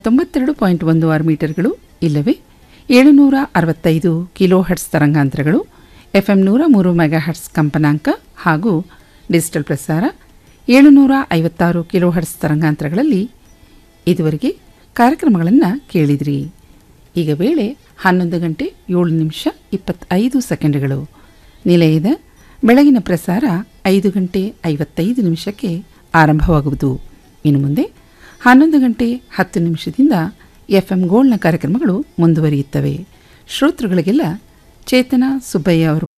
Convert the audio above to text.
ತೊಂಬತ್ತೆರಡು ಪಾಯಿಂಟ್ ಒಂದು ಆರು ಮೀಟರ್ಗಳು ಇಲ್ಲವೇ ಏಳುನೂರ ಅರವತ್ತೈದು ಕಿಲೋ ಹರ್ಟ್ಸ್ ತರಂಗಾಂತರಗಳು ಎಫ್ಎಂ ನೂರ ಮೂರು ಮೆಗಾ ಹರ್ಟ್ಸ್ ಕಂಪನಾಂಕ ಹಾಗೂ ಡಿಜಿಟಲ್ ಪ್ರಸಾರ ಏಳುನೂರ ಐವತ್ತಾರು ಕಿಲೋ ಹರ್ಟ್ಸ್ ತರಂಗಾಂತರಗಳಲ್ಲಿ ಇದುವರೆಗೆ ಕಾರ್ಯಕ್ರಮಗಳನ್ನು ಕೇಳಿದ್ರಿ ಈಗ ವೇಳೆ ಹನ್ನೊಂದು ಗಂಟೆ ಏಳು ನಿಮಿಷ ಇಪ್ಪತ್ತೈದು ಸೆಕೆಂಡ್ಗಳು ನಿಲಯದ ಬೆಳಗಿನ ಪ್ರಸಾರ ಐದು ಗಂಟೆ ಐವತ್ತೈದು ನಿಮಿಷಕ್ಕೆ ಆರಂಭವಾಗುವುದು ಇನ್ನು ಮುಂದೆ ಹನ್ನೊಂದು ಗಂಟೆ ಹತ್ತು ನಿಮಿಷದಿಂದ ಎಫ್ ಎಂ ಗೋಲ್ಡ್ನ ಕಾರ್ಯಕ್ರಮಗಳು ಮುಂದುವರಿಯುತ್ತವೆ ಶ್ರೋತೃಗಳಿಗೆಲ್ಲ ಚೇತನ ಸುಬ್ಬಯ್ಯ ಅವರು